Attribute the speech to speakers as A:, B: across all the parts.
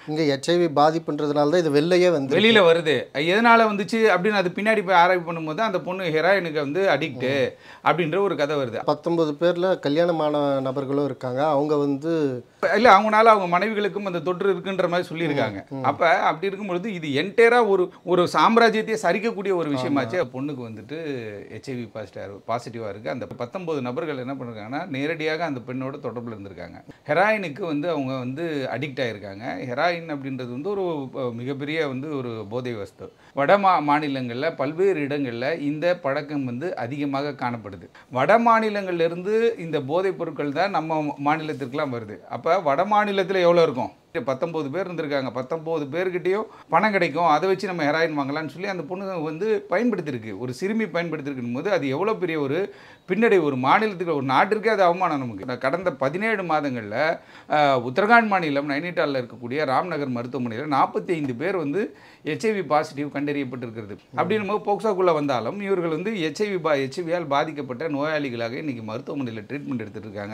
A: இங்கே ஹெச்ஐவி பாதிப்புன்றதுனால தான் இது வெளிலையே வந்து
B: வெளியில வருது எதனால வந்துச்சு அப்படின்னு அது பின்னாடி போய் ஆராய்ச்சி பண்ணும்போது அந்த பொண்ணு ஹெராயினுக்கு வந்து அடிக்ட் அப்படின்ற ஒரு கதை வருது
A: பத்தொன்பது பேரில் கல்யாணமான நபர்களும் இருக்காங்க அவங்க வந்து
B: இல்ல அவங்கனால அவங்க மனைவிகளுக்கும் அந்த தொற்று இருக்குன்ற மாதிரி சொல்லியிருக்காங்க அப்ப அப்படி இருக்கும்பொழுது இது என்டையரா ஒரு ஒரு சாம்ராஜ்யத்தையே சரிக்கக்கூடிய ஒரு விஷயமாச்சு பொண்ணுக்கு வந்துட்டு ஹெச்ஐவி பாசிட்டிவ் பாசிட்டிவா இருக்கு அந்த பத்தொன்பது நபர்கள் என்ன பண்ணிருக்காங்கன்னா நேரடியாக அந்த பெண்ணோட தொடர்பில் இருந்திருக்காங்க ஹெராயினுக்கு வந்து அவங்க வந்து அடிக்ட் ஆயிருக்காங்க ஹெராயின் அப்படின்றது வந்து ஒரு அஹ், மிகப்பெரிய வந்து ஒரு போதை வஸ்து வட மா மாநிலங்களில் பல்வேறு இடங்களில் இந்த பழக்கம் வந்து அதிகமாக காணப்படுது வட மாநிலங்கள்ல இருந்து இந்த போதைப் பொருட்கள் தான் நம்ம மாநிலத்திற்கெல்லாம் வருது அப்போ வட மாநிலத்தில் எவ்வளோ இருக்கும் பத்தொம்போது பேர் இருந்திருக்காங்க பத்தொம்போது பேர்கிட்டயும் பணம் கிடைக்கும் அதை வச்சு நம்ம ஹெராயின் வாங்கலாம்னு சொல்லி அந்த பொண்ணு வந்து பயன்படுத்தியிருக்கு ஒரு சிறுமி பயன்படுத்திருக்கும் போது அது எவ்வளோ பெரிய ஒரு பின்னடை ஒரு மாநிலத்துக்கு ஒரு நாட்டிற்கே அது அவமானம் நமக்கு நான் கடந்த பதினேழு மாதங்களில் உத்தரகாண்ட் மாநிலம் நைனிட்டாலில் இருக்கக்கூடிய ராம்நகர் மருத்துவமனையில் நாற்பத்தி ஐந்து பேர் வந்து ஹெச்ஐவி பாசிட்டிவ் கண்டறியப்பட்டிருக்கிறது அப்படின்னும் போது போக்சோக்குள்ளே வந்தாலும் இவர்கள் வந்து ஹெச்ஐவி பா ஹெச்ஐவியால் பாதிக்கப்பட்ட நோயாளிகளாக இன்றைக்கி மருத்துவமனையில் ட்ரீட்மெண்ட் எடுத்துட்டு இருக்காங்க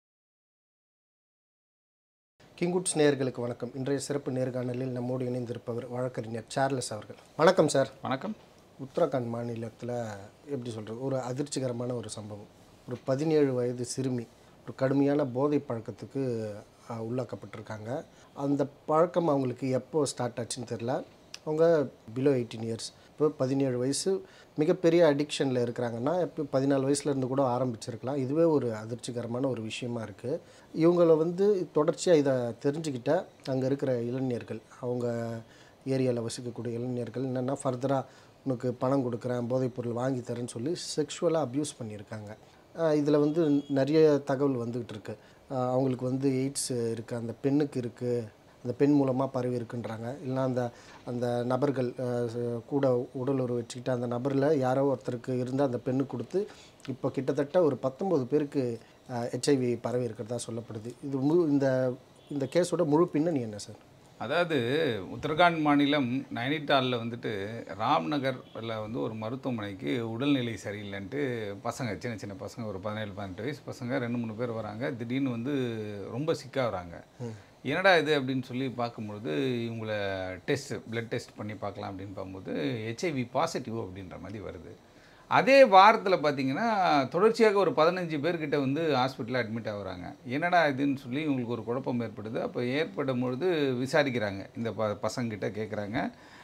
A: கிங்குட்ஸ் நேயர்களுக்கு வணக்கம் இன்றைய சிறப்பு நேர்காணலில் நம்மோடு இணைந்திருப்பவர் வழக்கறிஞர் சார்லஸ் அவர்கள் வணக்கம் சார்
B: வணக்கம்
A: உத்தரகாண்ட் மாநிலத்தில் எப்படி சொல்கிறது ஒரு அதிர்ச்சிகரமான ஒரு சம்பவம் ஒரு பதினேழு வயது சிறுமி ஒரு கடுமையான போதை பழக்கத்துக்கு ஆஹ், உள்ளாக்கப்பட்டிருக்காங்க அந்த பழக்கம் அவங்களுக்கு எப்போ ஸ்டார்ட் ஆச்சுன்னு தெரில அவங்க பிலோ எயிட்டீன் இயர்ஸ் இப்போ பதினேழு வயசு மிகப்பெரிய அடிக்ஷனில் இருக்கிறாங்கன்னா இப்போ பதினாலு வயசுலேருந்து கூட ஆரம்பிச்சிருக்கலாம் இதுவே ஒரு அதிர்ச்சிகரமான ஒரு விஷயமா இருக்குது இவங்கள வந்து தொடர்ச்சியாக இதை தெரிஞ்சுக்கிட்ட அங்கே இருக்கிற இளைஞர்கள் அவங்க ஏரியாவில் வசிக்கக்கூடிய இளைஞர்கள் என்னென்னா ஃபர்தராக உனக்கு பணம் கொடுக்குறேன் போதைப்பொருள் வாங்கி தரேன்னு சொல்லி செக்ஷுவலாக அப்யூஸ் பண்ணியிருக்காங்க இதில் வந்து நிறைய தகவல் வந்துக்கிட்டு இருக்கு ஆஹ் அவங்களுக்கு வந்து எய்ட்ஸ் இருக்குது அந்த பெண்ணுக்கு இருக்குது அந்த பெண் மூலமாக பரவி இருக்குன்றாங்க இல்லைனா அந்த அந்த நபர்கள் ஆஹ் ச- கூட உடல் உறவு வச்சுக்கிட்டு அந்த நபரில் யாரோ ஒருத்தருக்கு இருந்து அந்த பெண்ணுக்கு கொடுத்து இப்போ கிட்டத்தட்ட ஒரு பத்தொம்பது பேருக்கு ஹெச்ஐவி பரவி இருக்கிறதா சொல்லப்படுது இது முழு இந்த இந்த கேஸோட முழு பின்னணி என்ன சார்
B: அதாவது உத்தரகாண்ட் மாநிலம் நைனிட்டாலில் வந்துட்டு ராம்நகரில் வந்து ஒரு மருத்துவமனைக்கு உடல்நிலை சரியில்லைன்ட்டு பசங்க சின்ன சின்ன பசங்க ஒரு பதினேழு பதினெட்டு வயசு பசங்க ரெண்டு மூணு பேர் வராங்க திடீர்னு வந்து ரொம்ப சிக்காக வராங்க என்னடா இது அப்படின்னு சொல்லி பார்க்கும்பொழுது இவங்கள டெஸ்ட் பிளட் டெஸ்ட் பண்ணி பார்க்கலாம் அப்படின்னு பார்க்கும்போது ஹெச்ஐவி பாசிட்டிவ் அப்படின்ற மாதிரி வருது அதே வாரத்தில் பார்த்தீங்கன்னா தொடர்ச்சியாக ஒரு பதினஞ்சு பேர்கிட்ட வந்து ஹாஸ்பிட்டலில் அட்மிட் ஆகுறாங்க என்னடா இதுன்னு சொல்லி இவங்களுக்கு ஒரு குழப்பம் ஏற்படுது அப்போ ஏற்படும் பொழுது விசாரிக்கிறாங்க இந்த ப பசங்கிட்ட கேட்குறாங்க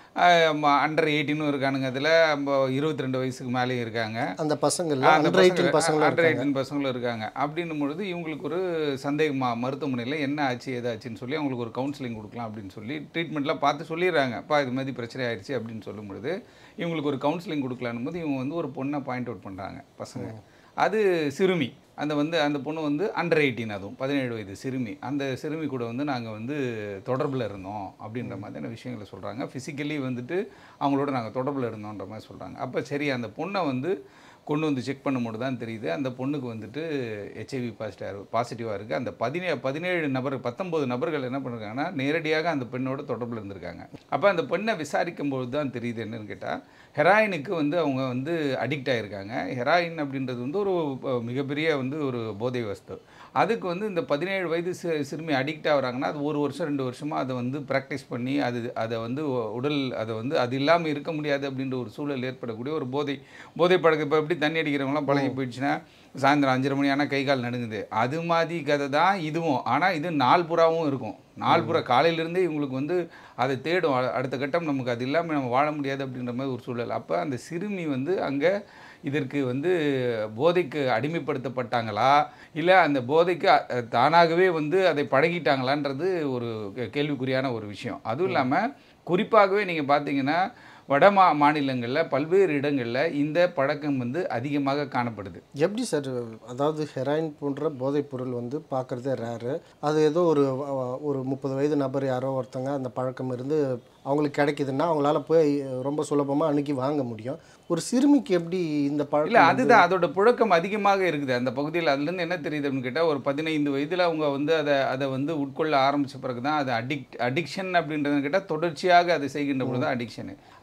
B: அண்டர் எயிட்டினும் இருக்கானுங்க அதில் இருபத்தி ரெண்டு வயசுக்கு மேலேயும் இருக்காங்க
A: அந்த பசங்கள்
B: அந்த
A: அண்டர் எயிட்டீன் பசங்களும்
B: அண்டர்
A: இருக்காங்க
B: எயிட்டீன் பசங்களும் இருக்காங்க அப்படின்னும் பொழுது இவங்களுக்கு ஒரு சந்தேகமா மருத்துவமனையில் என்ன ஆச்சு ஏதாச்சுன்னு சொல்லி அவங்களுக்கு ஒரு கவுன்சிலிங் கொடுக்கலாம் அப்படின்னு சொல்லி ட்ரீட்மெண்ட்லாம் பார்த்து சொல்லிடுறாங்க அப்பா இது மாதிரி பிரச்சனை ஆயிடுச்சு அப்படின்னு சொல்லும் பொழுது இவங்களுக்கு ஒரு கவுன்சிலிங் கொடுக்கலான்னு போது இவங்க வந்து ஒரு பொண்ணை பாயிண்ட் அவுட் பண்ணுறாங்க பசங்க அது சிறுமி அந்த வந்து அந்த பொண்ணு வந்து அண்டர் எயிட்டீன் அதுவும் பதினேழு வயது சிறுமி அந்த சிறுமி கூட வந்து நாங்கள் வந்து தொடர்பில் இருந்தோம் அப்படின்ற மாதிரியான விஷயங்களை சொல்கிறாங்க ஃபிசிக்கலி வந்துட்டு அவங்களோட நாங்கள் தொடர்பில் இருந்தோன்ற மாதிரி சொல்கிறாங்க அப்போ சரி அந்த பொண்ணை வந்து கொண்டு வந்து செக் பண்ணும்போது தான் தெரியுது அந்த பொண்ணுக்கு வந்துட்டு ஹெச்ஐவி பாசிட்டிவ் பாசிட்டிவாக இருக்குது அந்த பதினே பதினேழு நபர் பத்தொம்போது நபர்கள் என்ன பண்ணிருக்காங்கன்னா நேரடியாக அந்த பெண்ணோட தொடர்பில் இருந்திருக்காங்க அப்போ அந்த பெண்ணை விசாரிக்கும் பொழுது தான் தெரியுது என்னன்னு கேட்டால் ஹெராயினுக்கு வந்து அவங்க வந்து அடிக்ட் ஆகிருக்காங்க ஹெராயின் அப்படின்றது வந்து ஒரு அஹ், மிகப்பெரிய வந்து ஒரு போதை வஸ்து அதுக்கு வந்து இந்த பதினேழு வயது சி சிறுமி அடிக்ட் ஆகுறாங்கன்னா அது ஒரு வருஷம் ரெண்டு வருஷமாக அதை வந்து ப்ராக்டிஸ் பண்ணி அது அதை வந்து உ- உடல் அதை வந்து அது இல்லாமல் இருக்க முடியாது அப்படின்ற ஒரு சூழல் ஏற்படக்கூடிய ஒரு போதை போதை பழக்கம் இப்போ எப்படி தண்ணி அடிக்கிறவங்களாம் பழகி போயிடுச்சுன்னா சாயந்தரம் அஞ்சரை மணி ஆனால் கை கால் நடுங்குது அது மாதிரி கதை தான் இதுவும் ஆனால் இது நாள் புறாவும் இருக்கும் நாள் புறா காலையிலேருந்தே இவங்களுக்கு வந்து அதை தேடும் அ- அடுத்த கட்டம் நமக்கு அது இல்லாமல் நம்ம வாழ முடியாது அப்படின்ற மாதிரி ஒரு சூழல் அப்போ அந்த சிறுமி வந்து அங்கே இதற்கு வந்து போதைக்கு அடிமைப்படுத்தப்பட்டாங்களா இல்லை அந்த போதைக்கு அ- தானாகவே வந்து அதை பழகிட்டாங்களான்றது ஒரு கே- கேள்விக்குறியான ஒரு விஷயம் அதுவும் இல்லாமல் குறிப்பாகவே நீங்கள் பார்த்தீங்கன்னா வட மா மாநிலங்களில் பல்வேறு இடங்களில் இந்த பழக்கம் வந்து அதிகமாக காணப்படுது
A: எப்படி சார் அதாவது ஹெராயின் போன்ற போதைப் பொருள் வந்து பார்க்குறதே ரேரு அது ஏதோ ஒரு அஹ், ஒரு முப்பது வயது நபர் யாரோ ஒருத்தங்க அந்த பழக்கம் இருந்து அவங்களுக்கு கிடைக்குதுன்னா அவங்களால போய் ரொம்ப சுலபமாக அணுகி வாங்க முடியும் ஒரு சிறுமிக்கு எப்படி இந்த
B: இல்லை
A: பழக்கம்
B: அதுதான் அதோட புழக்கம் அதிகமாக இருக்குது அந்த பகுதியில் அதுலேருந்து என்ன தெரியுது அப்படின்னு கேட்டால் ஒரு பதினைந்து வயதில் அவங்க வந்து அதை அதை வந்து உட்கொள்ள ஆரம்பித்த பிறகு தான் அது அடிக்ட் அடிக்ஷன் அப்படின்றது கேட்டால் தொடர்ச்சியாக அதை செய்கின்ற பொழுது தான் அடிக்ஷனு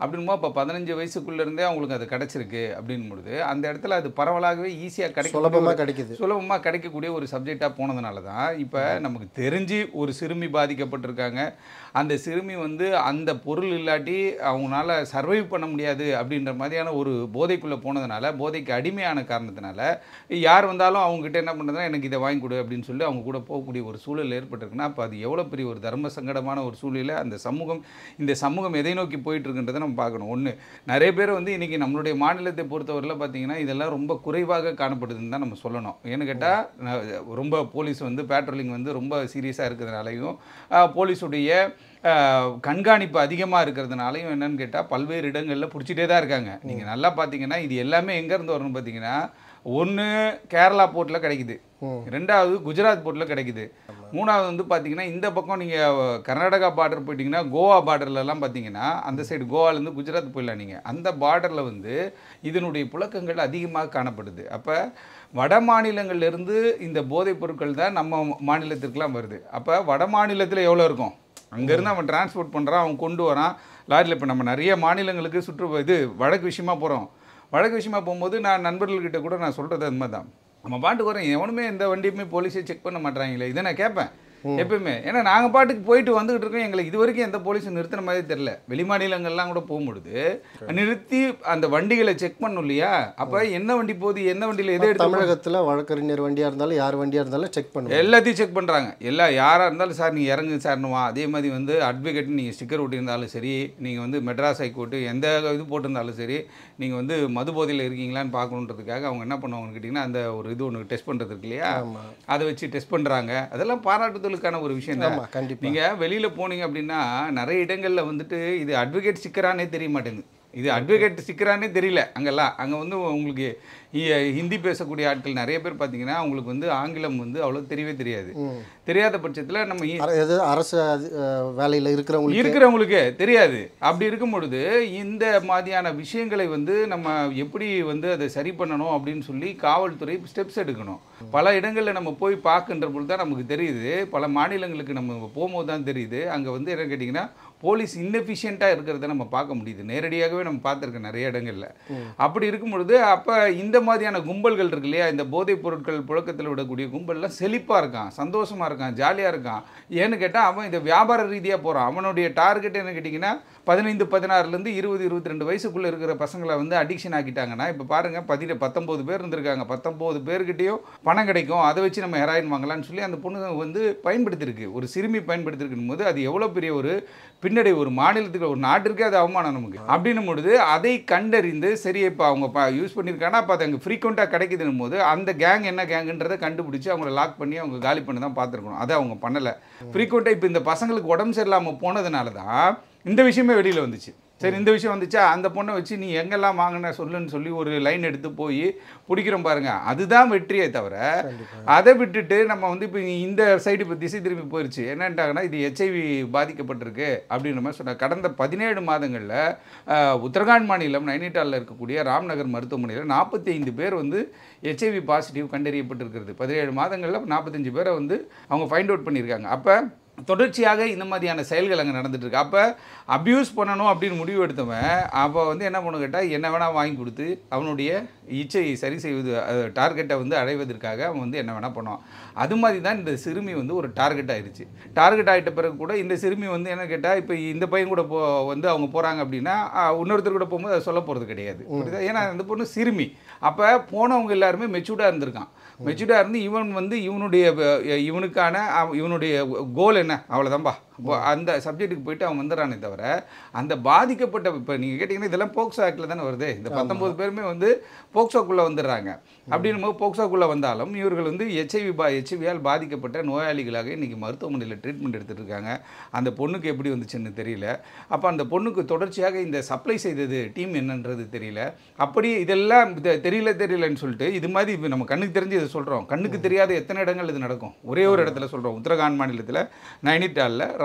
B: அப்படின்னும் இப்போ பதினஞ்சு வயசுக்குள்ள இருந்தே அவங்களுக்கு அது கிடைச்சிருக்கு அப்படின்னும் பொழுது அந்த இடத்துல அது பரவலாகவே ஈஸியாக கிடைக்கும்
A: சுலபமாக கிடைக்குது
B: சுலபமாக கிடைக்கக்கூடிய ஒரு சப்ஜெக்டாக போனதுனால தான் இப்போ நமக்கு தெரிஞ்சு ஒரு சிறுமி பாதிக்கப்பட்டிருக்காங்க அந்த சிறுமி வந்து அந்த பொருள் இல்லாட்டி அவங்களால சர்வைவ் பண்ண முடியாது அப்படின்ற மாதிரியான ஒரு போதைக்குள்ளே போனதுனால போதைக்கு அடிமையான காரணத்தினால யார் வந்தாலும் அவங்ககிட்ட என்ன பண்ணுறதுனா எனக்கு இதை வாங்கி கொடு அப்படின்னு சொல்லி அவங்க கூட போகக்கூடிய ஒரு சூழல் ஏற்பட்டிருக்குன்னா அப்போ அது எவ்வளோ பெரிய ஒரு தர்ம சங்கடமான ஒரு சூழ்நிலை அந்த சமூகம் இந்த சமூகம் எதை நோக்கி போயிட்டு இருக்குன்றதை நம்ம பார்க்கணும் ஒன்று நிறைய பேர் வந்து இன்றைக்கி நம்மளுடைய மாநிலத்தை பொறுத்தவரையில் பார்த்தீங்கன்னா இதெல்லாம் ரொம்ப குறைவாக காணப்படுதுன்னு தான் நம்ம சொல்லணும் ஏன்னு கேட்டால் ரொம்ப போலீஸ் வந்து பேட்ரோலிங் வந்து ரொம்ப சீரியஸாக இருக்கிறதுனாலையும் ஆஹ், போலீஸுடைய ஆஹ், கண்காணிப்பு அதிகமாக இருக்கிறதுனாலையும் என்னன்னு கேட்டால் பல்வேறு இடங்களில் பிடிச்சிட்டே தான் இருக்காங்க நீங்கள் நல்லா பார்த்தீங்கன்னா இது எல்லாமே எங்கேருந்து வரணும் பார்த்தீங்கன்னா ஒன்று கேரளா போர்ட்டில் கிடைக்குது
A: ம்.
B: ரெண்டாவது குஜராத் போர்ட்டில் கிடைக்குது மூணாவது வந்து பார்த்தீங்கன்னா இந்த பக்கம் நீங்கள் கர்நாடகா பார்டர் போயிட்டீங்கன்னா கோவா பார்டர்லலாம் பார்த்தீங்கன்னா அந்த சைடு கோவாலேருந்து குஜராத் போயிடலாம் நீங்கள் அந்த பார்டரில் வந்து இதனுடைய புழக்கங்கள் அதிகமாக காணப்படுது அப்போ வட மாநிலங்கள்லேருந்து இந்த போதைப் பொருட்கள் தான் நம்ம மாநிலத்திற்குலாம் வருது அப்போ வட மாநிலத்தில் எவ்வளோ இருக்கும் அங்கேருந்து அவன் டிரான்ஸ்போர்ட் பண்ணுறான் அவன் கொண்டு வரான் லாரியில் இப்போ நம்ம நிறைய மாநிலங்களுக்கு சுற்று இது வடக்கு விஷயமா போகிறோம் வடக்கு விஷயமா போகும்போது நான் நண்பர்கள்கிட்ட கூட நான் சொல்கிறது அது மாதிரி தான் நம்ம பாட்டுக்கு வரோம் எவனுமே எந்த வண்டியுமே போலீஸே செக் பண்ண மாட்டாங்களே இதை நான் கேட்பேன் எப்பயுமே ஏன்னா நாங்கள் பாட்டுக்கு போயிட்டு வந்துகிட்டு இருக்கோம் எங்களுக்கு இது வரைக்கும் எந்த போலீஸும் நிறுத்தின மாதிரி தெரில வெளி மாநிலங்கள்லாம் கூட போகும்பொழுது நிறுத்தி அந்த வண்டிகளை செக் பண்ணும் இல்லையா அப்போ என்ன வண்டி போகுது என்ன வண்டியில் எதை எடுத்து
A: தமிழகத்தில் வழக்கறிஞர் வண்டியாக இருந்தாலும் யார் வண்டியாக இருந்தாலும் செக் பண்ணுவோம்
B: எல்லாத்தையும் செக் பண்ணுறாங்க எல்லா யாராக இருந்தாலும் சார் நீங்கள் இறங்கு சார்னுவா அதே மாதிரி வந்து அட்வொகேட் நீங்கள் ஸ்டிக்கர் ஒட்டியிருந்தாலும் சரி நீங்கள் வந்து மெட்ராஸ் ஹைகோர்ட்டு எந்த இது போட்டிருந்தாலும் சரி நீங்கள் வந்து மது போதையில் இருக்கீங்களான்னு பார்க்கணுன்றதுக்காக அவங்க என்ன பண்ணுவாங்கன்னு கேட்டிங்கன்னா அந்த ஒரு இது ஒன்று டெஸ்ட் பண்ணுறது இருக்கு இல்லையா
A: ஆமாம்
B: அதை வச்சு டெஸ்ட் பண்ணுறாங்க அதெல்லாம் பாராட்டுதலுக்கான ஒரு விஷயம் தான்
A: ஆமாம் கண்டிப்பாக
B: நீங்கள் வெளியில் போனீங்க அப்படின்னா நிறைய இடங்களில் வந்துட்டு இது அட்வொகேட் ஸ்டிக்கரானே தெரிய மாட்டேங்குது இது அட்வொகேட் ஸ்டிக்கரானே தெரியல அங்கெல்லாம் அங்கே வந்து உங்களுக்கு இ- ஹிந்தி பேசக்கூடிய ஆட்கள் நிறைய பேர் பார்த்தீங்கன்னா உங்களுக்கு வந்து ஆங்கிலம் வந்து அவ்வளோ தெரியவே தெரியாது
A: ம்
B: தெரியாத பட்சத்தில் நம்ம இ-
A: அர- எது அரசு அதி- அஹ் வேலையில் இருக்கிறவங்களுக்கு
B: இருக்கிறவங்களுக்கு தெரியாது அப்படி இருக்கும் பொழுது இந்த மாதிரியான விஷயங்களை வந்து நம்ம எப்படி வந்து அதை சரி பண்ணணும் அப்படின்னு சொல்லி காவல்துறை ஸ்டெப்ஸ் எடுக்கணும் பல இடங்களில் நம்ம போய் பார்க்கின்ற பொழுது தான் நமக்கு தெரியுது பல மாநிலங்களுக்கு நம்ம போகும்போது தான் தெரியுது அங்கே வந்து என்ன கேட்டிங்கன்னா போலீஸ் இன்னெஃபிஷியண்ட்டாக இருக்கிறத நம்ம பார்க்க முடியுது நேரடியாகவே நம்ம பார்த்துருக்கோம் நிறைய இடங்களில் அப்படி இருக்கும் பொழுது அப்போ இந்த மாதிரியான கும்பல்கள் இருக்கு இல்லையா இந்த போதைப் பொருட்கள் புழக்கத்தில் விடக்கூடிய கும்பல்லாம் செழிப்பாக இருக்கான் சந்தோஷமாக இருக்கான் ஜாலியாக இருக்கான் ஏன்னு கேட்டால் அவன் இந்த வியாபார ரீதியாக போகிறான் அவனுடைய டார்கெட் என்ன கேட்டிங்கன்னா பதினைந்து பதினாறுலேருந்து இருபது இருபத்தி ரெண்டு வயசுக்குள்ளே இருக்கிற பசங்களை வந்து அடிக்ஷன் ஆக்கிட்டாங்கன்னா இப்போ பாருங்கள் பதின பத்தொம்போது பேர் இருந்திருக்காங்க பத்தொம்போது பேர்கிட்டயும் பணம் கிடைக்கும் அதை வச்சு நம்ம ஹெராயின் வாங்கலாம்னு சொல்லி அந்த பொண்ணு வந்து பயன்படுத்தியிருக்கு ஒரு சிறுமி பயன்படுத்திருக்கும் போது அது எவ்வளோ பெரிய ஒரு பின்னடை ஒரு மாநிலத்துக்கு ஒரு நாட்டிற்கே அது அவமானம் நமக்கு அப்படின்னும் பொழுது அதை கண்டறிந்து சரி இப்போ அவங்க யூஸ் பண்ணியிருக்காங்கன்னா அப்போ அது அங்கே ஃப்ரீக்வெண்ட்டாக கிடைக்குதுன்னும் போது அந்த கேங் என்ன கேங்குன்றதை கண்டுபிடிச்சி அவங்கள லாக் பண்ணி அவங்க காலி பண்ணி தான் பார்த்துருக்கணும் அதை அவங்க பண்ணலை ஃப்ரீக்வெண்ட்டாக இப்போ இந்த பசங்களுக்கு உடம்பு சரியில்லாமல் போனதுனால தான் இந்த விஷயமே வெளியில் வந்துச்சு சரி இந்த விஷயம் வந்துச்சா அந்த பொண்ணை வச்சு நீ எங்கெல்லாம் வாங்கின சொல்லுன்னு சொல்லி ஒரு லைன் எடுத்து போய் பிடிக்கிறோம் பாருங்க அதுதான் வெற்றியே தவிர அதை விட்டுட்டு நம்ம வந்து இப்போ இந்த சைடு இப்போ திசை திரும்பி போயிடுச்சு என்னன்ட்டாங்கன்னா இது ஹெச்ஐவி பாதிக்கப்பட்டிருக்கு அப்படின்ற மாதிரி சொன்னாங்க கடந்த பதினேழு மாதங்களில் உத்தரகாண்ட் மாநிலம் நைனிட்டாலில் இருக்கக்கூடிய ராம்நகர் மருத்துவமனையில் நாற்பத்தி ஐந்து பேர் வந்து ஹெச்ஐவி பாசிட்டிவ் கண்டறியப்பட்டிருக்கிறது பதினேழு மாதங்களில் நாற்பத்தஞ்சு பேரை வந்து அவங்க ஃபைண்ட் அவுட் பண்ணியிருக்காங்க அப்போ தொடர்ச்சியாக இந்த மாதிரியான செயல்கள் அங்கே நடந்துட்டு இருக்கு அப்போ அப்யூஸ் பண்ணணும் அப்படின்னு முடிவு எடுத்தவன் அப்போ வந்து என்ன பண்ண கேட்டால் என்ன வேணால் வாங்கி கொடுத்து அவனுடைய இச்சையை சரி செய்வது டார்கெட்டை வந்து அடைவதற்காக அவன் வந்து என்ன வேணால் பண்ணுவான் அது மாதிரி தான் இந்த சிறுமி வந்து ஒரு டார்கெட் ஆயிடுச்சு டார்கெட் ஆகிட்ட பிறகு கூட இந்த சிறுமி வந்து என்ன கேட்டால் இப்போ இந்த பையன் கூட போ வந்து அவங்க போகிறாங்க அப்படின்னா அஹ், இன்னொருத்தர் கூட போகும்போது அதை சொல்ல போகிறது கிடையாது புரியுதா ஏன்னா அந்த பொண்ணு சிறுமி அப்போ போனவங்க எல்லாருமே மெச்சூர்டாக இருந்திருக்கான் மெச்சூர்டாக இருந்து இவன் வந்து இவனுடைய வ- இவனுக்கான அவ- இவனுடைய கோல் என்ன அவ்வளோதான்பா இப்போ அந்த சப்ஜெக்ட்டுக்கு போயிட்டு அவன் வந்துடுறானே தவிர அந்த பாதிக்கப்பட்ட இப்போ நீங்கள் கேட்டிங்கன்னா இதெல்லாம் போக்சோ ஆக்டில் தானே வருது இந்த பத்தொம்போது பேருமே வந்து போக்சோக்குள்ளே வந்துடுறாங்க அப்படின்னும் போது போக்சோக்குள்ளே வந்தாலும் இவர்கள் வந்து ஹெச்ஐவி பா ஹெச்ஐவியால் பாதிக்கப்பட்ட நோயாளிகளாக இன்றைக்கி மருத்துவமனையில் ட்ரீட்மெண்ட் எடுத்துட்டு இருக்காங்க அந்த பொண்ணுக்கு எப்படி வந்துச்சுன்னு தெரியல அப்போ அந்த பொண்ணுக்கு தொடர்ச்சியாக இந்த சப்ளை செய்தது டீம் என்னன்றது தெரியல அப்படி இதெல்லாம் தெ- தெரியல தெரியலன்னு சொல்லிட்டு இது மாதிரி இப்ப நம்ம கண்ணுக்கு தெரிஞ்சு இதை சொல்கிறோம் கண்ணுக்கு தெரியாத எத்தனை இடங்கள் இது நடக்கும் ஒரே ஒரு இடத்துல சொல்கிறோம் உத்தரகாண்ட் மாநிலத்தில் நைனிட்டாலில்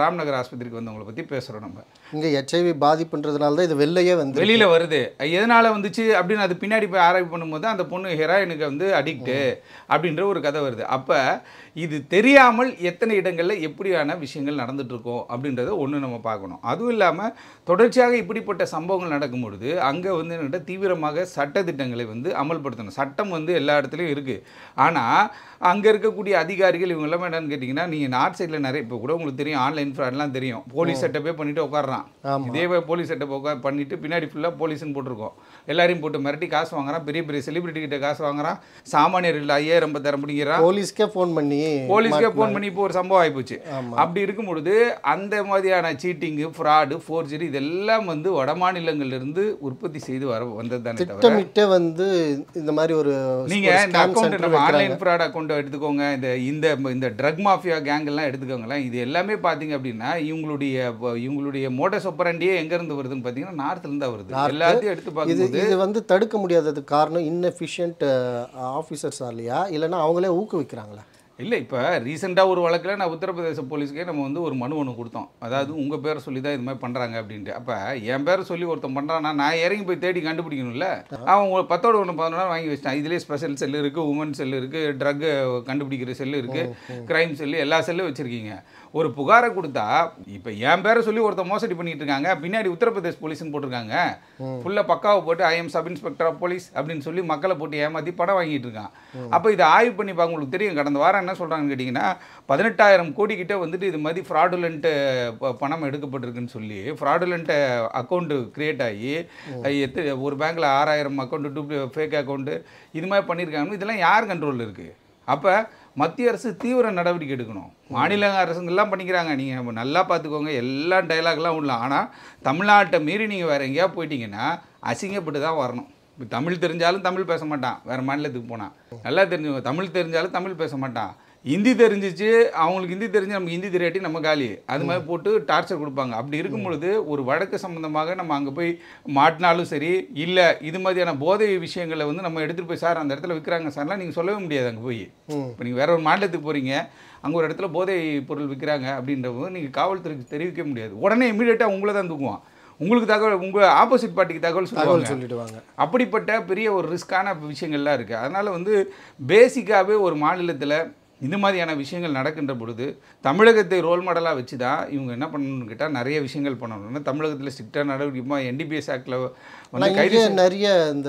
B: ராம்நகர் ஆஸ்பத்திரிக்கு வந்தவங்களை பற்றி பேசுகிறோம் நம்ம
A: இங்கே ஹெச்ஐவி பாதிப்புன்றதுனால தான் இது வெளிலையே வந்து
B: வெளியில் வருது எதனால் வந்துச்சு அப்படின்னு அது பின்னாடி போய் ஆராய்ச்சி பண்ணும்போது அந்த பொண்ணு ஹெராயினுக்கு வந்து அடிக்ட்டு அப்படின்ற ஒரு கதை வருது அப்போ இது தெரியாமல் எத்தனை இடங்களில் எப்படியான விஷயங்கள் நடந்துட்டு இருக்கோம் அப்படின்றத ஒன்று நம்ம பார்க்கணும் அதுவும் இல்லாமல் தொடர்ச்சியாக இப்படிப்பட்ட சம்பவங்கள் நடக்கும் பொழுது அங்கே வந்து என்னட்ட தீவிரமாக சட்டத்திட்டங்களை வந்து அமல்படுத்தணும் சட்டம் வந்து எல்லா இடத்துலையும் இருக்குது ஆனால் அங்கே இருக்கக்கூடிய அதிகாரிகள் இவங்க எல்லாமே என்னன்னு கேட்டிங்கன்னா நீங்கள் நார்த் சைடில் நிறைய இப்போ கூட உங்களுக்கு தெரியும் ஆன்லைன் ஃப்ராட்லாம் தெரியும் போலீஸ் செட்டப்பே பண்ணிட்டு உட்காடுறான்
A: ஆமா.
B: இதே போலீஸ் செட்டப் உட்கார் பண்ணிட்டு பின்னாடி ஃபுல்லாக போலீஸ்னு போட்டிருக்கோம் எல்லாரையும் போட்டு மிரட்டி காசு வாங்குறான் பெரிய பெரிய செலிபிரிட்டி கிட்ட காசு வாங்குறான் சாமானியர்கள் ஐயாயிரம் பத்தாயிரம் பிடிக்கிறான்
A: போலீஸ்க்கே ஃபோன் பண்ணி
B: போலீஸ்க்கே ஃபோன் பண்ணி இப்போ ஒரு சம்பவம் ஆகிப்போச்சு
A: ஆமா.
B: அப்படி இருக்கும் பொழுது அந்த மாதிரியான சீட்டிங்கு ஃப்ராடு ஃபோர்ஜரி இதெல்லாம் வந்து வட மாநிலங்கள்ல உற்பத்தி செய்து வர வந்தது தானே தவிர
A: திட்டமிட்டே வந்து இந்த மாதிரி ஒரு
B: நீங்க
A: ஒரு
B: இந்த
A: scam
B: அக்கௌண்ட்
A: center
B: நம்ம
A: வைக்கிறாங்க.
B: ஆன்லைன் ஃப்ராட் அக்கௌண்ட் எடுத்துக்கோங்க இந்த இந்த இந்த ட்ரக் மாஃபியா கேங் எல்லாம் எடுத்துக்கோங்களேன் இது எல்லாமே பாத்தீங்க அப்படின்னா இவங்களுடைய வ- இவங்களுடைய மோட்டஸ் ஒப்பரண்டியே எங்க இருந்து வருதுன்னு பாத்தீங்கன்னா நார்த்ல இருந்து தான் வருது
A: North.
B: எல்லாத்தையும் எடுத்து
A: இது
B: பார்க்கும்போது
A: இது வந்து தடுக்க முடியாததுக்கு காரணம் இன்னெஃபிஷியன்ட் ஆஃபீஸர்ஸாலையா இல்லைன்னா அவங்களே ஊக்குவிக்கிறாங்களா
B: இல்லை இப்போ ரீசெண்டாக ஒரு வழக்கில் நான் உத்தரப்பிரதேச போலீஸ்க்கே நம்ம வந்து ஒரு மனு ஒன்று கொடுத்தோம் அதாவது உங்கள் பேரை சொல்லி தான் இது மாதிரி பண்ணுறாங்க அப்படின்ட்டு அப்போ என் பேரை சொல்லி ஒருத்தன் பண்ணுறான்னா நான் இறங்கி போய் தேடி கண்டுபிடிக்கணும்ல அவன் ஒரு பத்தோட ஒன்று பதினொன்று வாங்கி வச்சிட்டான் இதுலேயே ஸ்பெஷல் செல் இருக்குது உமன் செல் இருக்குது ட்ரக் கண்டுபிடிக்கிற செல்லு இருக்குது கிரைம் செல்லு எல்லா செல்லும் வச்சுருக்கீங்க ஒரு புகாரை கொடுத்தா இப்போ என் பேரை சொல்லி ஒருத்தன் மோசடி பண்ணிட்டு இருக்காங்க பின்னாடி உத்தரப்பிரதேஷ் போலீஸ்னு போட்டிருக்காங்க ஃபுல்லாக பக்காவை போட்டு I am sub inspector of police அப்படின்னு சொல்லி மக்களை போட்டு ஏமாற்றி பணம் வாங்கிட்டு இருக்கான் அப்போ இதை ஆய்வு பண்ணி பார்க்க உங்களுக்கு தெரியும் கடந்த வாரம் என்ன சொல்கிறாங்கன்னு கேட்டிங்கன்னா பதினெட்டாயிரம் கோடி கிட்ட வந்துட்டு இது மாதிரி ஃப்ராடுலண்ட்டு பணம் எடுக்கப்பட்டிருக்குன்னு சொல்லி ஃப்ராடுலண்ட்டு அக்கௌண்ட்டு கிரியேட் ஆகி அது எத்து ஒரு பேங்க்கில் ஆறாயிரம் அக்கௌண்ட்டு டூப்ளி ஃபேக் அக்கௌண்ட்டு இது மாதிரி பண்ணியிருக்காங்க இதெல்லாம் யார் கண்ட்ரோலில் இருக்குது அப்போ மத்திய அரசு தீவிர நடவடிக்கை எடுக்கணும் மாநில அரசுங்கெல்லாம் பண்ணிக்கிறாங்க நீங்கள் நல்லா பார்த்துக்கோங்க எல்லா டைலாக்லாம் உள்ள ஆனால் தமிழ்நாட்டை மீறி நீங்கள் வேறு எங்கேயா போயிட்டீங்கன்னா அசிங்கப்பட்டு தான் வரணும் இப்போ தமிழ் தெரிஞ்சாலும் தமிழ் பேச மாட்டான் வேறு மாநிலத்துக்கு போனான் நல்லா தெரிஞ்சுக்கோங்க தமிழ் தெரிஞ்சாலும் தமிழ் பேச மாட்டான் ஹிந்தி தெரிஞ்சிச்சு அவங்களுக்கு ஹிந்தி தெரிஞ்சு நமக்கு ஹிந்தி தெரியாட்டி நம்ம காலி அது மாதிரி போட்டு டார்ச்சர் கொடுப்பாங்க அப்படி இருக்கும் பொழுது ஒரு வழக்கு சம்மந்தமாக நம்ம அங்கே போய் மாட்டினாலும் சரி இல்லை இது மாதிரியான போதை விஷயங்களை வந்து நம்ம எடுத்துகிட்டு போய் சார் அந்த இடத்துல விற்கிறாங்க சார்லாம் நீங்கள் சொல்லவே முடியாது அங்கே போய்
A: ம்.
B: இப்போ நீங்கள் வேற ஒரு மாநிலத்துக்கு போகிறீங்க அங்கே ஒரு இடத்துல போதை பொருள் விற்கிறாங்க அப்படின்றபோது நீங்கள் காவல்துறைக்கு தெரிவிக்க முடியாது உடனே இமீடியட்டாக உங்களை தான் தூக்குவான் உங்களுக்கு தகவல் உங்கள் ஆப்போசிட் பார்ட்டிக்கு தகவல்
A: தகவல்
B: சொல்லுவாங்க
A: சொல்லிடுவாங்க
B: அப்படிப்பட்ட பெரிய ஒரு ரிஸ்க்கான விஷயங்கள்லாம் இருக்குது அதனால் வந்து பேசிக்காகவே ஒரு மாநிலத்தில் இந்த மாதிரியான விஷயங்கள் நடக்கின்ற பொழுது தமிழகத்தை ரோல் மாடலாக வச்சு தான் இவங்க என்ன பண்ணணும்னு கேட்டால் நிறைய விஷயங்கள் பண்ணணும்னா தமிழகத்தில் ஸ்ட்ரிக்டாக நடவடிக்கை என்டிபிஎஸ் ஆக்டில் வந்து
A: ஆனால்
B: கைது
A: இங்கே நிறைய இந்த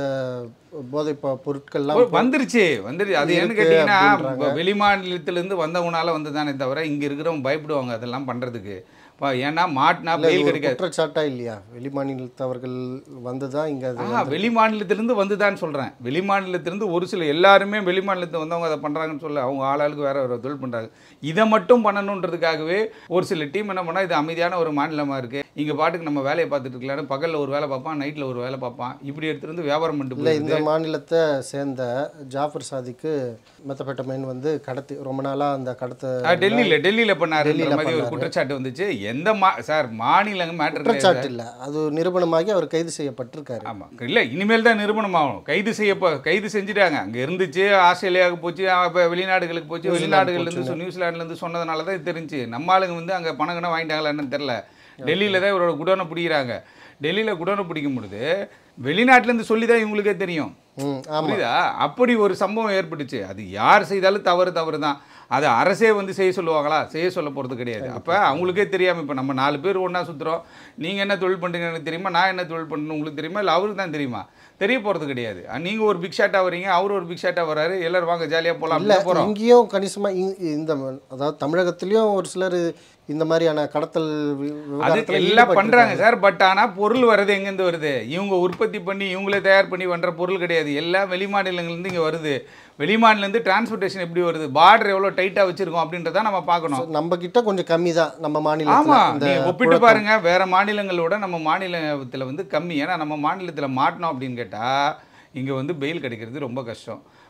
A: போதை ப- பொருட்கள்லாம்
B: ஓ, வந்துருச்சு வந்துருச்சு அது என்ன
A: இருக்கு
B: கேட்டிங்கன்னா
A: அப்படின்றாங்க.
B: வெளி மாநிலத்திலேருந்து வந்தவனால வந்ததானே தவிர இங்கே இருக்கிறவங்க பயப்படுவாங்க அதெல்லாம் பண்ணுறதுக்கு இப்போ ஏன்னா மாட்டினா
A: இல்ல, இது
B: பெயில்
A: ஒரு
B: கிடைக்காது
A: குற்றச்சாட்டா இல்லையா வெளி மாநிலத்தவர்கள் வந்து தான் இங்கே அது
B: ஆ வெளி மாநிலத்திலேருந்து வந்துதான்னு சொல்கிறேன் வெளி மாநிலத்திலேருந்து ஒரு சில எல்லாருமே வெளி மாநிலத்தில் வந்தவங்க அதை பண்ணுறாங்கன்னு சொல்ல அவங்க ஆளாளுக்கு வேற வேறு தொழில் பண்ணுறாங்க இதை மட்டும் பண்ணணுன்றதுக்காகவே ஒரு சில டீம் என்ன பண்ணால் இது அமைதியான ஒரு மாநிலமாக இருக்குது இங்கே பாட்டுக்கு நம்ம வேலையை பார்த்துட்டு இருக்கலாம்னு பகலில் ஒரு வேலை பார்ப்பான் நைட்டில் ஒரு வேலை பார்ப்பான் இப்படி எடுத்துட்டு வந்து வியாபாரம் பண்ணிட்டு
A: இல்லை
B: போயிடுது.
A: இந்த மாநிலத்தை சேர்ந்த ஜாஃபர் சாதிக்கு மெத்தப்பட்டமைன் வந்து கடத்தி ரொம்ப நாளாக அந்த கடத்த
B: ஆ, டெல்லியில் டெல்லியில் பண்ணாருன்ற
A: டெல்லியில
B: மாதிரி ஒரு
A: பண்ணாரு.
B: குற்றச்சாட்டு வந்துச்சு எந்த மா சார் மாநிலங்க மேட்டர்
A: குற்றச்சாட்டு இல்லை அது நிரூபணமாகி அவர் கைது செய்யப்பட்டிருக்காரு
B: ஆமாம் இல்லை இனிமேல் தான் நிரூபணம் ஆகணும் கைது செய்ய கைது செஞ்சுட்டாங்க அங்கே இருந்துச்சு ஆஸ்திரேலியாவுக்கு போச்சு இப்போ வெளிநாடுகளுக்கு போச்சு
A: நியூசிலாந்து
B: வெளிநாடுகள்லேருந்து நியூசிலாண்டுலேருந்து சொன்னதுனால தான் இது தெரிஞ்சு நம்ம ஆளுங்க வந்து அங்கே பணம் கணம் வாங்கிட்டாங்களான்னு தெரில டெல்லியில் தான் இவரோட குடோனை பிடிக்கிறாங்க டெல்லியில் குடோனை பிடிக்கும் பொழுது வெளிநாட்டிலேருந்து சொல்லி தான் இவங்களுக்கே தெரியும்
A: ம் ஆமாம்
B: புரியுதா அப்படி ஒரு சம்பவம் ஏற்பட்டுச்சு அது யார் செய்தாலும் தவறு தவறு தான் அதை அரசே வந்து செய்ய சொல்லுவாங்களா செய்ய சொல்ல போகிறது கிடையாது அப்போ அவங்களுக்கே தெரியாமல் இப்போ நம்ம நாலு பேர் ஒன்றா சுற்றுறோம் நீங்கள் என்ன தொழில் பண்ணுறீங்கன்னு எனக்கு தெரியுமா நான் என்ன தொழில் பண்ணணும் உங்களுக்கு தெரியுமா இல்லை அவருக்கு தான் தெரியுமா தெரிய போகிறது கிடையாது நீங்கள் ஒரு பிக் ஷாட்டாக வரீங்க அவர் ஒரு பிக் ஷாட்டாக வராரு எல்லாரும் வாங்க ஜாலியாக போகலாம்
A: இல்லை
B: அப்படியே போகிறோம்
A: இங்கேயும் கணிசமாக இந்த அதாவது தமிழகத்துலேயும் ஒரு சிலர் இந்த மாதிரியான கடத்தல் வி-
B: அது
A: விவகாரத்துல
B: எல்லாம்
A: ஈடுபட்டிருக்காங்க.
B: பண்றாங்க சார் பட் ஆனா பொருள் வர்றது எங்கேருந்து வருது இவங்க உற்பத்தி பண்ணி இவங்களே தயார் பண்ணி பண்ற பொருள் கிடையாது எல்லாம் வெளி மாநிலங்கள்லேருந்து இங்க வருது வெளி மாநிலேருந்து டிரான்ஸ்போர்ட்டேஷன் எப்படி வருது பார்டர் எவ்வளோ டைட்டாக வச்சிருக்கோம் அப்படின்றத நம்ம பார்க்கணும்
A: நம்ம கிட்ட கொஞ்சம் கம்மி தான் நம்ம மாநிலத்துல
B: ஆமா
A: இந்த
B: நீங்க ஒப்பிட்டு பாருங்க வேற மாநிலங்களோட நம்ம மாநிலத்துல வந்து கம்மி ஏன்னா நம்ம மாநிலத்துல மாட்டினோம் அப்படின்னு கேட்டா இங்க வந்து பெயில் கிடைக்கிறது ரொம்ப கஷ்டம்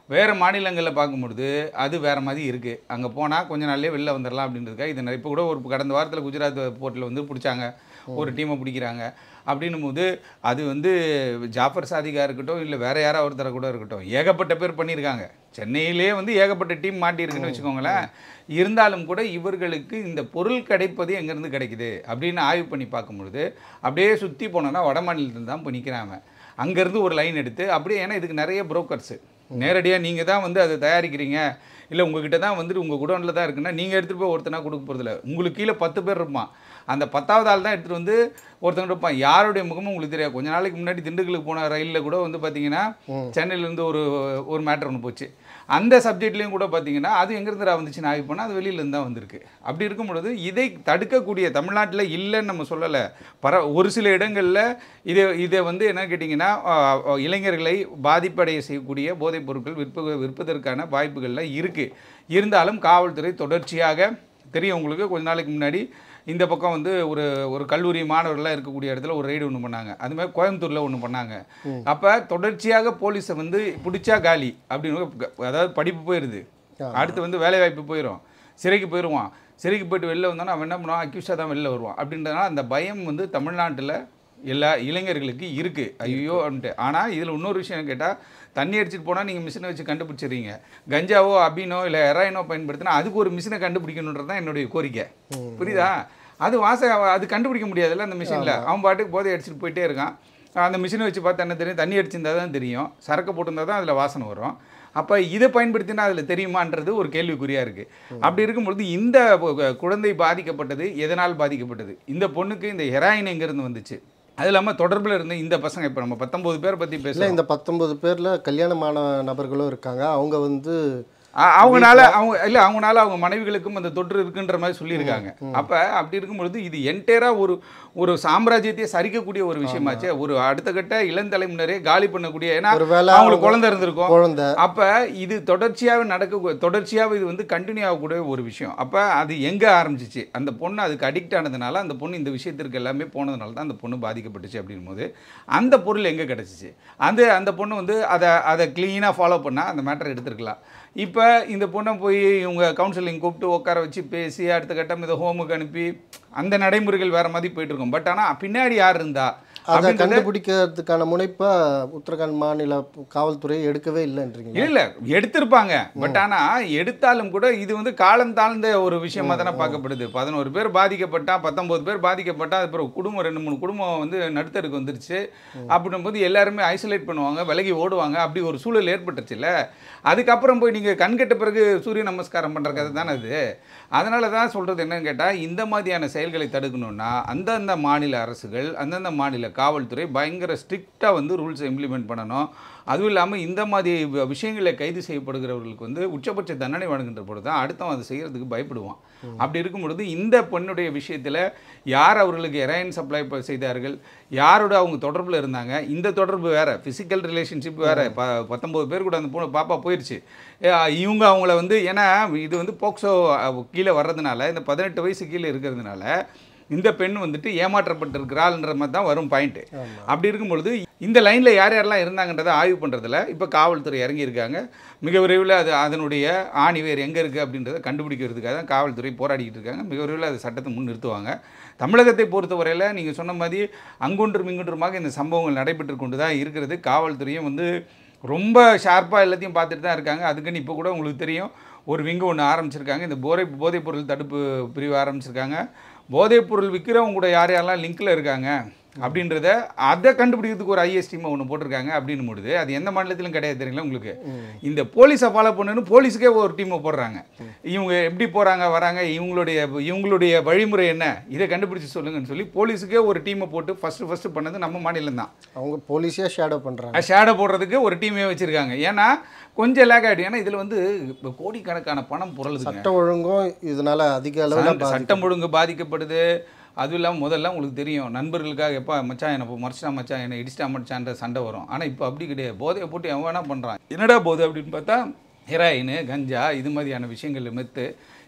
B: வேறு மாநிலங்களில் பார்க்கும்பொழுது அது வேறு மாதிரி இருக்குது அங்கே போனால் கொஞ்ச நாள்லயே வெளில வந்துடலாம் அப்படின்றதுக்காக இது இப்போ கூட ஒரு கடந்த வாரத்தில் குஜராத் போர்ட்டில் வந்து பிடிச்சாங்க ஒரு டீமை பிடிக்கிறாங்க அப்படின்னும் போது அது வந்து ஜாஃபர் சாதிகா இருக்கட்டும் இல்லை வேற யாராவது ஒருத்தரை கூட இருக்கட்டும் ஏகப்பட்ட பேர் பண்ணியிருக்காங்க சென்னையிலே வந்து ஏகப்பட்ட டீம் மாட்டியிருக்குன்னு வச்சுக்கோங்களேன் இருந்தாலும் கூட இவர்களுக்கு இந்த பொருள் கிடைப்பது எங்கேருந்து கிடைக்குது அப்படின்னு ஆய்வு பண்ணி பார்க்கும்பொழுது அப்படியே சுற்றி போனோன்னா வட மாநிலத்தில் தான் போய் நிற்கிறாங்க அங்கேருந்து ஒரு லைன் எடுத்து அப்படியே ஏன்னா இதுக்கு நிறைய புரோக்கர்ஸு நேரடியாக நீங்கள் தான் வந்து அதை தயாரிக்கிறீங்க இல்லை உங்ககிட்ட தான் வந்துட்டு உங்கள் குடோனில் தான் இருக்குன்னா நீங்கள் எடுத்துகிட்டு போய் ஒருத்தனா கொடுக்க போகிறதில்ல உங்களுக்கு கீழே பத்து பேர் இருப்பான் அந்த பத்தாவது ஆள் தான் எடுத்துகிட்டு வந்து ஒருத்தங்க இருப்பான் யாருடைய முகமும் உங்களுக்கு தெரியாது கொஞ்ச நாளைக்கு முன்னாடி திண்டுக்கலுக்கு போன ரயிலில் கூட வந்து பார்த்தீங்கன்னா சென்னையிலேருந்து ஒரு ஒரு மேட்டர் ஒன்று போச்சு அந்த சப்ஜெக்ட்லேயும் கூட பார்த்தீங்கன்னா அது எங்கேருந்து வந்துச்சுன்னு ஆய்வு பண்ணால் அது வெளியிலேருந்து தான் வந்திருக்கு அப்படி இருக்கும் பொழுது இதை தடுக்கக்கூடிய தமிழ்நாட்டில் இல்லைன்னு நம்ம சொல்லலை பர ஒரு சில இடங்களில் இதை இதை வந்து என்ன கேட்டிங்கன்னா அஹ், அஹ், இளைஞர்களை பாதிப்படைய செய்யக்கூடிய போதைப் பொருட்கள் விற்ப விற்பதற்கான வாய்ப்புகள்லாம் இருக்குது இருந்தாலும் காவல்துறை தொடர்ச்சியாக தெரியும் உங்களுக்கு கொஞ்ச நாளைக்கு முன்னாடி இந்த பக்கம் வந்து ஒரு ஒரு கல்லூரி மாணவர்கள்லாம் இருக்கக்கூடிய இடத்துல ஒரு ரைடு ஒன்று பண்ணாங்க அது மாதிரி கோயம்புத்தூரில் ஒன்று பண்ணாங்க அப்போ தொடர்ச்சியாக போலீஸை வந்து பிடிச்சா காலி அப்படின்னு க- அதாவது படிப்பு போயிடுது அடுத்து வந்து வேலை வாய்ப்பு போயிடும் சிறைக்கு போயிடுவான் சிறைக்கு போயிட்டு வெளில வந்தோன்னா அவன் என்ன பண்ணுவான் அக்யூஸாக தான் வெளில வருவான் அப்படின்றதுனால அந்த பயம் வந்து தமிழ்நாட்டில் எல்லா இளைஞர்களுக்கு இருக்குது ஐயோ அப்படின்ட்டு ஆனால் இதில் இன்னொரு விஷயம் கேட்டால் தண்ணி அடிச்சிட்டு போனால் நீங்கள் மிஷினை வச்சு கண்டுபிடிச்சிடுறீங்க கஞ்சாவோ அபினோ இல்லை ஹெராயினோ பயன்படுத்தினா அதுக்கு ஒரு மிஷினை கண்டுபிடிக்கணுன்றது தான் என்னுடைய கோரிக்கை புரியுதா அது வாச அது கண்டுபிடிக்க முடியாதுல்ல அந்த மிஷினில் அவன் பாட்டுக்கு போதை அடிச்சுட்டு போயிட்டே இருக்கான் அந்த மிஷினை வச்சு பார்த்தா என்ன தெரியும் தண்ணி அடிச்சிருந்தா தான் தெரியும் சரக்கு போட்டிருந்தா தான் அதில் வாசனை வரும் அப்போ இதை பயன்படுத்தினா அதில் தெரியுமான்றது ஒரு கேள்விக்குறியாக இருக்குது அப்படி இருக்கும்பொழுது இந்த கு- குழந்தை பாதிக்கப்பட்டது எதனால் பாதிக்கப்பட்டது இந்த பொண்ணுக்கு இந்த ஹெராயின் எங்கேருந்து வந்துச்சு அது இல்லாமல் தொடர்பில் இருந்த இந்த பசங்க இப்போ நம்ம பத்தொம்போது பேர் பற்றி
A: இல்லை
B: பேசலாம்
A: இந்த பத்தொன்பது பேரில் கல்யாணமான நபர்களும் இருக்காங்க அவங்க வந்து
B: அ- அவங்கனால அவங்க இல்லை அவங்கனால அவங்க மனைவிகளுக்கும் அந்த தொற்று இருக்குன்ற மாதிரி சொல்லியிருக்காங்க அப்போ அப்படி இருக்கும் பொழுது இது என்டையராக ஒரு ஒரு சாம்ராஜ்யத்தையே சரிக்கக்கூடிய ஒரு விஷயமாச்சே ஒரு அடுத்த கட்ட இளந்தலைமுறையே காலி பண்ணக்கூடிய ஏன்னா
A: ஒருவேளை
B: அவங்களுக்கு குழந்தை இருந்திருக்கும்
A: குழந்தை
B: அப்போ இது தொடர்ச்சியாக நடக்க தொடர்ச்சியாக இது வந்து கண்டினியூ ஆகக்கூடிய ஒரு விஷயம் அப்போ அது எங்கே ஆரம்பிச்சிச்சு அந்த பொண்ணு அதுக்கு அடிக்ட் ஆனதுனால அந்த பொண்ணு இந்த விஷயத்திற்கு எல்லாமே போனதுனால தான் அந்த பொண்ணு பாதிக்கப்பட்டுச்சு அப்படின் போது அந்த பொருள் எங்கே கிடச்சிச்சு அந்த அந்த பொண்ணு வந்து அதை அதை க்ளீனாக ஃபாலோ பண்ணால் அந்த மேட்டர் எடுத்திருக்கலாம் இப்போ இந்த பொண்ணை போய் இவங்க கவுன்சிலிங் கூப்பிட்டு உட்கார வச்சு பேசி அடுத்த கட்டம் இதை ஹோமுக்கு அனுப்பி அந்த நடைமுறைகள் வேறு மாதிரி போயிட்டு இருக்கும் பட் ஆனால் பின்னாடி யார் இருந்தா
A: அதை
B: அப்படின்றத-
A: கண்டுபிடிக்கிறதுக்கான முனைப்பை உத்தரகாண்ட் மாநில காவல்துறை எடுக்கவே இல்லைன்றீங்க
B: இல்ல எடுத்திருப்பாங்க பட் ஆனா எடுத்தாலும் கூட இது வந்து காலம் தாழ்ந்த ஒரு விஷயமா தானே பார்க்கப்படுது பதினோரு பேர் பாதிக்கப்பட்டா பத்தொன்பது பேர் பாதிக்கப்பட்டா அப்புறம் குடும்பம் ரெண்டு மூணு குடும்பம் வந்து நடுத்தருக்கு வந்துருச்சு அப்படின்னும் போது எல்லாருமே ஐசோலேட் பண்ணுவாங்க விலகி ஓடுவாங்க அப்படி ஒரு சூழல் ஏற்பட்டுச்சுல்ல அதுக்கப்புறம் போய் நீங்க கண்கெட்ட பிறகு சூரிய நமஸ்காரம் பண்ற கதை தானே அது அதனால தான் சொல்றது என்னன்னு கேட்டா இந்த மாதிரியான செயல்களை தடுக்கணும்னா அந்தந்த மாநில அரசுகள் அந்தந்த மாநில காவல்துறை பயங்கர ஸ்ட்ரிக்டாக வந்து ரூல்ஸை இம்ப்ளிமெண்ட் பண்ணணும் அதுவும் இல்லாமல் இந்த மாதிரி வ- விஷயங்களை கைது செய்யப்படுகிறவர்களுக்கு வந்து உச்சபட்ச தண்டனை வழங்குகின்ற பொழுது தான் அடுத்தவன் அதை செய்கிறதுக்கு பயப்படுவான் அப்படி இருக்கும் பொழுது இந்த பெண்ணுடைய விஷயத்தில் யார் அவர்களுக்கு எரைன் சப்ளை செய்தார்கள் யாரோட அவங்க தொடர்பில் இருந்தாங்க இந்த தொடர்பு வேற ஃபிசிக்கல் ரிலேஷன்ஷிப் வேற ப பத்தொம்போது பேர் கூட அந்த பொண்ணு பாப்பா போயிடுச்சு ஏ, இவங்க அவங்கள வந்து ஏன்னா இது வந்து போக்சோ அஹ், கீழே வர்றதுனால இந்த பதினெட்டு வயசு கீழே இருக்கிறதுனால இந்த பெண் வந்துட்டு ஏமாற்றப்பட்டிருக்கிறாள்ன்ற மாதிரி தான் வரும் பாயிண்ட் அப்படி இருக்கும் பொழுது இந்த லைனில் யார் யாரெல்லாம் இருந்தாங்கன்றதை ஆய்வு பண்ணுறதுல இப்போ காவல்துறை இறங்கியிருக்காங்க மிக விரைவில் அது அதனுடைய ஆணிவேர் எங்கே இருக்குது அப்படின்றத கண்டுபிடிக்கிறதுக்காக தான் காவல்துறை போராடிக்கிட்டு இருக்காங்க மிக விரைவில் அது சட்டத்தை முன் நிறுத்துவாங்க தமிழகத்தை பொறுத்தவரையில் நீங்கள் சொன்ன மாதிரி அங்கொன்றும் இங்கொன்றுமாக இந்த சம்பவங்கள் நடைபெற்று கொண்டு தான் இருக்கிறது காவல்துறையும் வந்து ரொம்ப ஷார்ப்பாக எல்லாத்தையும் பார்த்துட்டு தான் இருக்காங்க அதுக்குன்னு இப்போ கூட உங்களுக்கு தெரியும் ஒரு விங்கு ஒன்று ஆரம்பிச்சிருக்காங்க இந்த போதை போதைப் பொருள் தடுப்பு பிரிவு ஆரம்பிச்சிருக்காங்க போதைப் பொருள் விற்கிறவங்க கூட யார் யாரெல்லாம் லிங்க்கில் இருக்காங்க அப்படின்றத அதை கண்டுபிடிக்கிறதுக்கு ஒரு ஐஎஸ் டீமை ஒன்று போட்டிருக்காங்க அப்படின்னு முடியுது அது எந்த மாநிலத்திலும் கிடையாது தெரியுங்களா உங்களுக்கு இந்த போலீஸை ஃபாலோ பண்ணணும்னு போலீஸுக்கே ஒரு டீமை போடுறாங்க இவங்க எப்படி போகிறாங்க வராங்க இவங்களுடைய இவங்களுடைய வழிமுறை என்ன இதை கண்டுபிடிச்சு சொல்லுங்கன்னு சொல்லி போலீஸுக்கே ஒரு டீமை போட்டு ஃபஸ்ட்டு ஃபஸ்ட்டு பண்ணது நம்ம மாநிலம் தான்
A: அவங்க போலீஸே ஷேடோ பண்ணுறாங்க
B: ஷேடோ போடுறதுக்கு ஒரு டீமே வச்சுருக்காங்க ஏன்னா கொஞ்சம் லேக் ஆகிடும் ஏன்னா இதில் வந்து இப்போ கோடிக்கணக்கான பணம் புரளுதுங்க
A: சட்ட ஒழுங்கும் இதனால அதிக அளவில்
B: சட்ட- சட்டம் ஒழுங்கு பாதிக்கப்படுது அதுவும் இல்லாமல் முதல்ல உங்களுக்கு தெரியும் நண்பர்களுக்காக எப்போ மச்சான் என்னை மறைச்சிட்டா மச்சான் என்னை இடிச்சிட்டா மச்சான்ற சண்டை வரும் ஆனால் இப்போ அப்படி கிடையாது போதையை போட்டு எவன் வேணா பண்ணுறான் என்னடா போதை அப்படின்னு பார்த்தா ஹெராயின் கஞ்சா இது மாதிரியான விஷயங்கள் மெத்து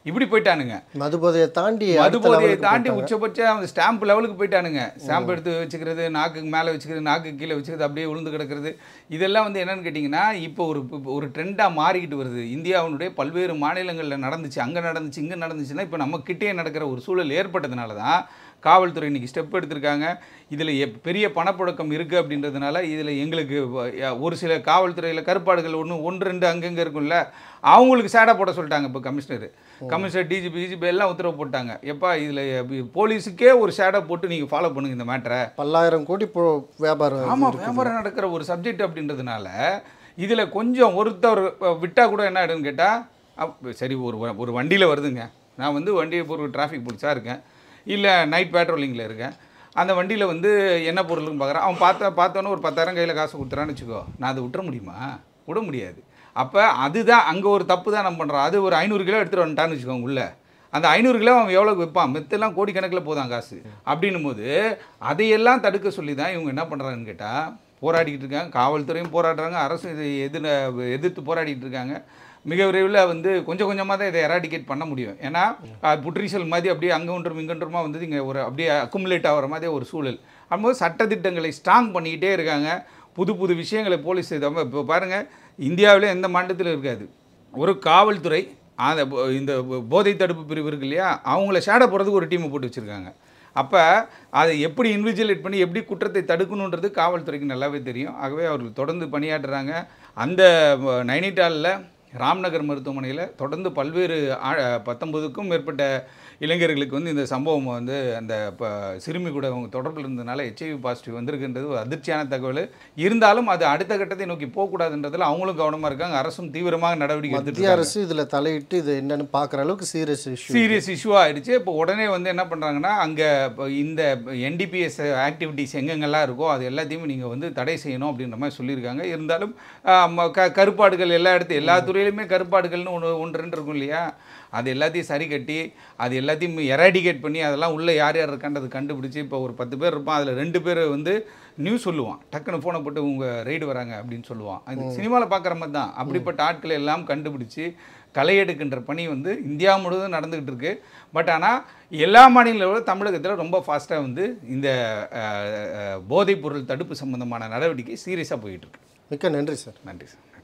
B: இப்படி போயிட்டானுங்க
A: மது போதையை தாண்டி அடுத்த
B: மது போதையை
A: level க்கு
B: தாண்டி
A: போயிட்டாங்க.
B: உச்சபட்ச அந்த ஸ்டாம்ப் லெவலுக்கு போயிட்டானுங்க ஸ்டாம்ப் எடுத்து வச்சுக்கிறது நாக்குக்கு மேலே வச்சுக்கிறது நாக்கு கீழே வச்சுக்கிறது அப்படியே விழுந்து கிடக்கிறது இதெல்லாம் வந்து என்னன்னு கேட்டிங்கன்னா இப்போ ஒரு இப்போ ஒரு ட்ரெண்டாக மாறிக்கிட்டு வருது இந்தியாவினுடைய பல்வேறு மாநிலங்களில் நடந்துச்சு அங்கே நடந்துச்சு இங்கே நடந்துச்சுன்னா இப்போ நம்ம கிட்டே நடக்கிற ஒரு சூழல் ஏற்பட்டதுனால தான் காவல்துறை இன்னைக்கு ஸ்டெப் எடுத்திருக்காங்க இதில் பெரிய பணப்புழக்கம் இருக்குது அப்படின்றதுனால இதில் எங்களுக்கு வ- ய- ஒரு சில காவல்துறையில் கருப்பாடுகள் ஒன்று ஒன்று ரெண்டு அங்கங்கே இருக்கும்ல அவங்களுக்கு சேடை போட சொல்லிட்டாங்க இப்போ கமிஷனர் கமிஷனர் டிஜிபி டிஜிபி எல்லாம் உத்தரவு போட்டாங்க எப்பா இதில் போலீஸுக்கே ஒரு ஷேடோ போட்டு நீங்கள் ஃபாலோ பண்ணுங்க இந்த மேட்டரை
A: பல்லாயிரம் கோடி இப்போ வியாபாரம்
B: ஆமாம் வியாபாரம் நடக்கிற ஒரு சப்ஜெக்ட் அப்படின்றதுனால இதில் கொஞ்சம் ஒருத்தர் விட்டால் கூட என்ன ஆகிடுன்னு கேட்டால் சரி ஒரு வ- ஒரு வண்டியில் வருதுங்க நான் வந்து வண்டியை ஒரு டிராஃபிக் போலீஸாக இருக்கேன் இல்லை நைட் பேட்ரோலிங்கில் இருக்கேன் அந்த வண்டியில் வந்து என்ன பொருள்னு பார்க்குறேன் அவன் பார்த்த பார்த்தோன்னே ஒரு பத்தாயிரம் கையில் காசு கொடுத்துறான்னு வச்சுக்கோ நான் அதை விட்டுற முடியுமா விட முடியாது அப்போ அதுதான் அங்கே ஒரு தப்பு தான் நம்ம பண்ணுறோம் அது ஒரு ஐநூறு கிலோ எடுத்துகிட்டு வந்துட்டான்னு வச்சுக்கோங்க உள்ள அந்த ஐநூறு கிலோ அவன் எவ்வளோ விற்பான் மெத்தெல்லாம் கோடிக்கணக்கில் போதான் காசு அப்படின்னும் போது அதையெல்லாம் தடுக்க சொல்லி தான் இவங்க என்ன பண்ணுறாங்கன்னு கேட்டால் போராடிக்கிட்டு இருக்காங்க காவல்துறையும் போராடுறாங்க அரசும் இதை எதிர எதிர்த்து போராடிட்டு இருக்காங்க மிக விரைவில் வந்து கொஞ்சம் கொஞ்சமாக தான் இதை எராடிகேட் பண்ண முடியும் ஏன்னா அது புற்றீசல் மாதிரி அப்படியே அங்கே ஒன்றும் இங்கொன்றுமா வந்து இங்கே ஒரு அப்படியே அக்குமுலேட் ஆகிற மாதிரி ஒரு சூழல் அப்போது சட்டத்திட்டங்களை ஸ்ட்ராங் பண்ணிக்கிட்டே இருக்காங்க புது புது விஷயங்களை போலீஸ் இதை- இப்போ பாருங்கள் இந்தியாவிலே எந்த மாநிலத்திலும் இருக்காது ஒரு காவல்துறை அந்த போ- இந்த போ- போதை தடுப்பு பிரிவு இருக்கு இல்லையா அவங்கள ஷேடை போடுறதுக்கு ஒரு டீமை போட்டு வச்சுருக்காங்க அப்போ அதை எப்படி இன்விஜுவலேட் பண்ணி எப்படி குற்றத்தை தடுக்கணுன்றது காவல்துறைக்கு நல்லாவே தெரியும் ஆகவே அவர்கள் தொடர்ந்து பணியாற்றுறாங்க அந்த வ- நைனிடாலில் ராம்நகர் மருத்துவமனையில் தொடர்ந்து பல்வேறு ஆ- பத்தொன்பதுக்கும் மேற்பட்ட இளைஞர்களுக்கு வந்து இந்த சம்பவம் வந்து அந்த இப்போ சிறுமி கூட அவங்க தொடர்பில் இருந்ததுனால ஹெச்ஐவி பாசிட்டிவ் வந்திருக்குன்றது ஒரு அதிர்ச்சியான தகவல் இருந்தாலும் அது அடுத்த கட்டத்தை நோக்கி போகக்கூடாதுன்றதுல அவங்களும் கவனமாக இருக்காங்க அரசும் தீவிரமாக நடவடிக்கை எடுத்துட்டு
A: மத்திய அரசு இதில் தலையிட்டு இது என்னன்னு பார்க்குற அளவுக்கு சீரியஸ் இஷ்யூ
B: சீரியஸ் இஷ்யூ ஆயிடுச்சு இப்போ உடனே வந்து என்ன பண்ணுறாங்கன்னா அங்கே இப்போ இந்த என்டிபிஎஸ் ஆக்டிவிட்டீஸ் எங்கெங்கெல்லாம் இருக்கோ அது எல்லாத்தையுமே நீங்கள் வந்து தடை செய்யணும் அப்படின்ற மாதிரி சொல்லியிருக்காங்க இருந்தாலும் ஆஹ், ம- க கருப்பாடுகள் எல்லா இடத்து எல்லா துறையிலுமே கருப்பாடுகள்னு ஒன்று ஒன்று ரெண்டு இருக்கும் இல்லையா அது எல்லாத்தையும் சரி கட்டி அது எல்லாத்தையும் எராடிகேட் பண்ணி அதெல்லாம் உள்ளே யார் யார் இருக்கான்றது கண்டுபிடிச்சி இப்போ ஒரு பத்து பேர் இருப்பான் அதில் ரெண்டு பேர் வந்து நியூஸ் சொல்லுவான் டக்குன்னு ஃபோனை போட்டு உங்கள் ரைடு வராங்க அப்படின்னு சொல்லுவான் அது சினிமாவில் பார்க்குற மாதிரி தான் அப்படிப்பட்ட ஆட்களை எல்லாம் கண்டுபிடிச்சி களை எடுக்கின்ற பணி வந்து இந்தியா முழுவதும் நடந்துக்கிட்டு இருக்கு பட் ஆனால் எல்லா மாநிலங்களும் தமிழகத்தில் ரொம்ப ஃபாஸ்ட்டாக வந்து இந்த அஹ், அஹ், போதைப்பொருள் தடுப்பு சம்பந்தமான நடவடிக்கை சீரியஸாக போயிட்டு இருக்கு
A: மிக்க நன்றி சார்
B: நன்றி சார்